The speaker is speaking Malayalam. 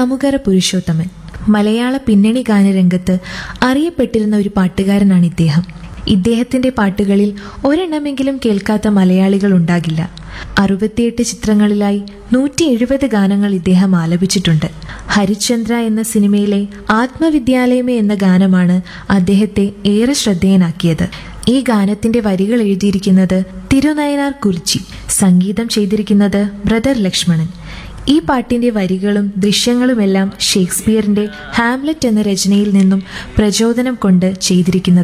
കമുകര പുരുഷോത്തമൻ മലയാള പിന്നണി ഗാനരംഗത്ത് അറിയപ്പെട്ടിരുന്ന ഒരു പാട്ടുകാരനാണ് ഇദ്ദേഹം ഇദ്ദേഹത്തിന്റെ പാട്ടുകളിൽ ഒരെണ്ണമെങ്കിലും കേൾക്കാത്ത മലയാളികൾ ഉണ്ടാകില്ല അറുപത്തിയെട്ട് ചിത്രങ്ങളിലായി നൂറ്റി എഴുപത് ഗാനങ്ങൾ ഇദ്ദേഹം ആലപിച്ചിട്ടുണ്ട് ഹരിചന്ദ്ര എന്ന സിനിമയിലെ ആത്മവിദ്യാലയമേ എന്ന ഗാനമാണ് അദ്ദേഹത്തെ ഏറെ ശ്രദ്ധേയനാക്കിയത് ഈ ഗാനത്തിന്റെ വരികൾ എഴുതിയിരിക്കുന്നത് തിരുനയനാർ കുറിച്ചി സംഗീതം ചെയ്തിരിക്കുന്നത് ബ്രദർ ലക്ഷ്മണൻ ഈ പാട്ടിന്റെ വരികളും ദൃശ്യങ്ങളുമെല്ലാം ഷേക്സ്പിയറിന്റെ ഹാംലെറ്റ് എന്ന രചനയിൽ നിന്നും പ്രചോദനം കൊണ്ട് ചെയ്തിരിക്കുന്നത്